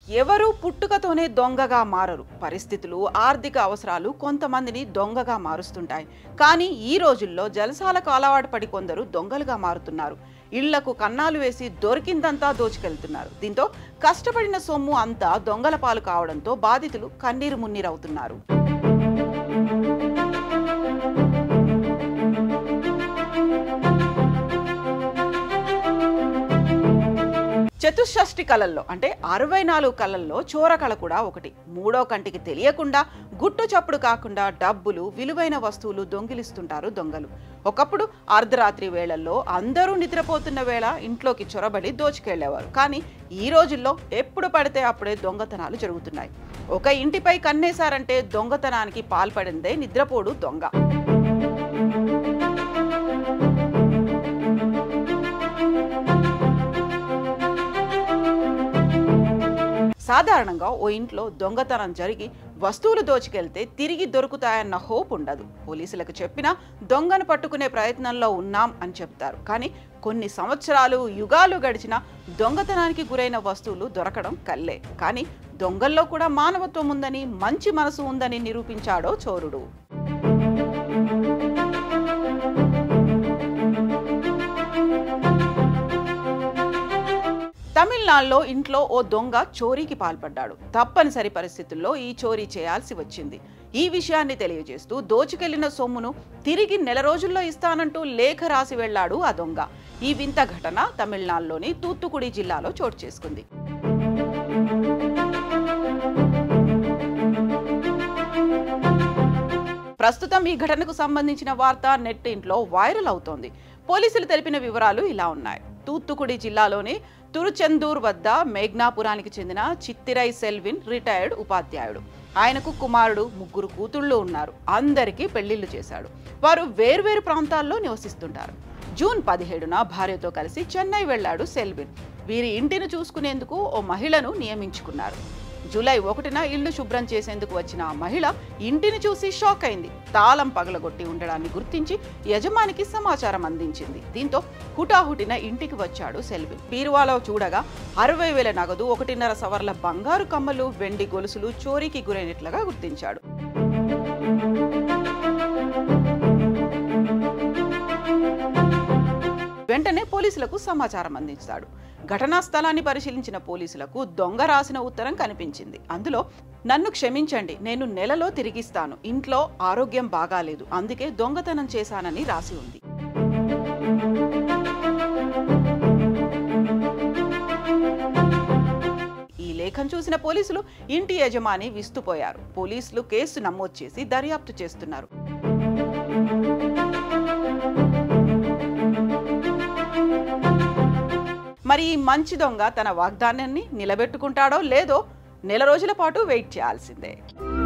ఎవరు పుట్టుకతోనే దొంగగా మారరు పరిస్థితులు ఆర్థిక అవసరాలు కొంతమందిని దొంగగా మారుస్తుంటాయి కానీ ఈ రోజుల్లో జలసాలకు అలవాటు పడి కొందరు దొంగలుగా మారుతున్నారు ఇళ్లకు కన్నాలు వేసి దొరికిందంతా దోచుకెళ్తున్నారు దీంతో కష్టపడిన సొమ్ము అంతా దొంగల పాలు కావడంతో బాధితులు కన్నీరు మున్నీరవుతున్నారు చతుషష్టి కళల్లో అంటే అరవై నాలుగు కళల్లో చోర కళ కూడా ఒకటి మూడో కంటికి తెలియకుండా గుట్టు చప్పుడు కాకుండా డబ్బులు విలువైన వస్తువులు దొంగిలిస్తుంటారు దొంగలు ఒకప్పుడు అర్ధరాత్రి వేళల్లో అందరూ నిద్రపోతున్న వేళ ఇంట్లోకి చొరబడి దోచుకెళ్లేవారు కానీ ఈ రోజుల్లో ఎప్పుడు పడితే అప్పుడే దొంగతనాలు జరుగుతున్నాయి ఒక ఇంటిపై కన్నేశారంటే దొంగతనానికి పాల్పడిందే నిద్రపోడు దొంగ సాధారణంగా ఓ ఇంట్లో దొంగతనం జరిగి వస్తువులు దోచుకెళ్తే తిరిగి దొరుకుతాయన్న హోప్ ఉండదు పోలీసులకు చెప్పినా దొంగను పట్టుకునే ప్రయత్నంలో ఉన్నాం అని చెప్తారు కానీ కొన్ని సంవత్సరాలు యుగాలు గడిచిన దొంగతనానికి గురైన వస్తువులు దొరకడం కల్లే కానీ దొంగల్లో కూడా మానవత్వం ఉందని మంచి మనసు ఉందని నిరూపించాడో చోరుడు తమిళనాడులో ఇంట్లో ఓ దొంగ చోరీకి పాల్పడ్డాడు తప్పనిసరి పరిస్థితుల్లో ఈ చోరీ చేయాల్సి వచ్చింది ఈ విషయాన్ని తెలియజేస్తూ దోచుకెళ్లిన సొమ్మును తిరిగి నెల రోజుల్లో ఇస్తానంటూ లేఖ రాసి వెళ్లాడు ఆ దొంగ ఈ వింత ఘటన తమిళనాడులోని తూత్తుకుడి జిల్లాలో చోటు చేసుకుంది ప్రస్తుతం ఈ ఘటనకు సంబంధించిన వార్త నెట్ ఇంట్లో వైరల్ అవుతోంది పోలీసులు తెలిపిన వివరాలు ఇలా ఉన్నాయి తూత్తుకుడి జిల్లాలోని తురుచెందూర్ వద్ద మేఘ్నాపురానికి చెందిన చిత్తిరై సెల్విన్ రిటైర్డ్ ఉపాధ్యాయుడు ఆయనకు కుమారుడు ముగ్గురు కూతుళ్ళు ఉన్నారు అందరికీ పెళ్లిళ్లు చేశాడు వారు వేర్వేరు ప్రాంతాల్లో నివసిస్తుంటారు జూన్ పదిహేడున భార్యతో కలిసి చెన్నై వెళ్లాడు సెల్విన్ వీరి ఇంటిని చూసుకునేందుకు ఓ మహిళను నియమించుకున్నారు జూలై ఒకటిన ఇల్లు శుభ్రం చేసేందుకు వచ్చిన ఆ మహిళ ఇంటిని చూసి షాక్ అయింది తాళం పగలగొట్టి ఉండడాన్ని గుర్తించి యజమానికి సమాచారం అందించింది దీంతో హుటాహుటిన ఇంటికి వచ్చాడు సెల్వి బీరువాలో చూడగా అరవై వేల నగదు ఒకటిన్నర సవర్ల బంగారు కమ్మలు వెండి గొలుసులు చోరీకి గురైనట్లుగా గుర్తించాడు వెంటనే పోలీసులకు సమాచారం అందించాడు ఘటనా స్థలాన్ని పరిశీలించిన పోలీసులకు దొంగ రాసిన ఉత్తరం కనిపించింది అందులో నన్ను క్షమించండి నేను నెలలో తిరిగిస్తాను ఇంట్లో ఆరోగ్యం బాగాలేదు అందుకే దొంగతనం చేశానని రాసి ఉంది ఈ లేఖం చూసిన పోలీసులు ఇంటి యజమాని విస్తుపోయారు పోలీసులు కేసు నమోదు చేసి దర్యాప్తు చేస్తున్నారు మరి ఈ మంచి దొంగ తన వాగ్దానాన్ని నిలబెట్టుకుంటాడో లేదో నెల రోజుల పాటు వెయిట్ చేయాల్సిందే